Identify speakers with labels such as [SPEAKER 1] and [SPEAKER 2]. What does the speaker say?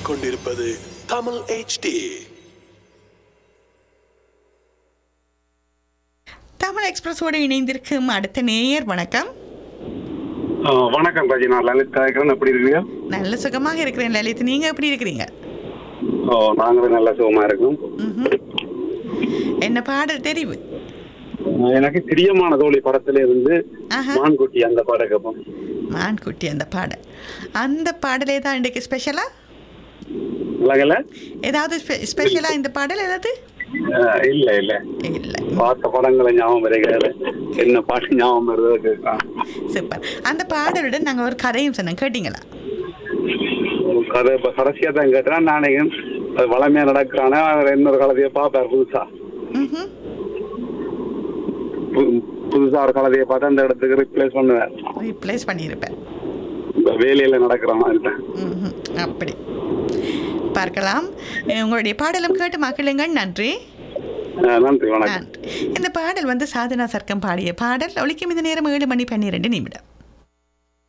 [SPEAKER 1] கேட்டுக்கொண்டிருப்பது தமிழ் HD
[SPEAKER 2] தமிழ் எக்ஸ்பிரஸோடு இணைந்திருக்கும் அடுத்த நேயர் வணக்கம்
[SPEAKER 3] ஆ, வணக்கம் ராஜி நான் லலித் காய்க்கிறேன் எப்படி இருக்கீங்க
[SPEAKER 2] நல்ல சுகமாக இருக்கிறேன் லலித் நீங்க எப்படி இருக்கிறீங்க
[SPEAKER 3] ஓ நாங்களும் நல்ல சுகமா இருக்கோம்
[SPEAKER 2] ம்ஹும். என்ன பாடல் தெரிவு
[SPEAKER 3] ஆ, எனக்கு பிரியமான தோழி படத்துல இருந்து
[SPEAKER 2] ஆஹா.
[SPEAKER 3] மான்குட்டி அந்த பாடம் கேட்போம்
[SPEAKER 2] மான்குட்டி அந்த பாடல் அந்த பாடலே தான் இன்றைக்கு ஸ்பெஷலா
[SPEAKER 3] இல்லைங்கல்ல
[SPEAKER 2] ஏதாவது ஸ்பெஷலா இந்த பாடல் ஏதாவது
[SPEAKER 3] ஆ, இல்ல இல்ல
[SPEAKER 2] இல்லை
[SPEAKER 3] பார்த்த படங்களை ஞாபகம் வருகிறது என்ன பாட்டு ஞாபகம் வருதோ கேட்கலாம்
[SPEAKER 2] சூப்பர் அந்த பாடலுடன் நாங்கள் ஒரு கதையும் சொன்னோம் கேட்டீங்களா
[SPEAKER 3] ஒரு கதை இப்ப கடைசியா தான் கேட்டேன் நானே அது வளமையா நடக்கிறானே அவர் இன்னொரு கலதையை பார்ப்பார் புதுசா
[SPEAKER 2] ம்ஹும்.
[SPEAKER 3] பு- புதுசா ஒரு கலதையை பார்த்து அந்த இடத்துக்கு ரிப்ளேஸ் பண்ணுவேன்
[SPEAKER 2] ரீப்ளேஸ் பண்ணியிருப்பேன்
[SPEAKER 3] இந்த வேலையில நடக்கிற மாதிரி தான்.
[SPEAKER 2] ம்ஹும். அப்படி பார்க்கலாம் அஹ் உங்களுடைய பாடலும் கேட்டு மக்களுங்கள் நன்றி
[SPEAKER 3] ஆ, நன்றி வணக்கம்
[SPEAKER 2] நன்றி இந்த பாடல் வந்து சாதனா சர்க்கம் பாடிய பாடல் ஒலிக்கும் இந்த நேரம் ஏழு மணி பன்னிரெண்டு நிமிடம்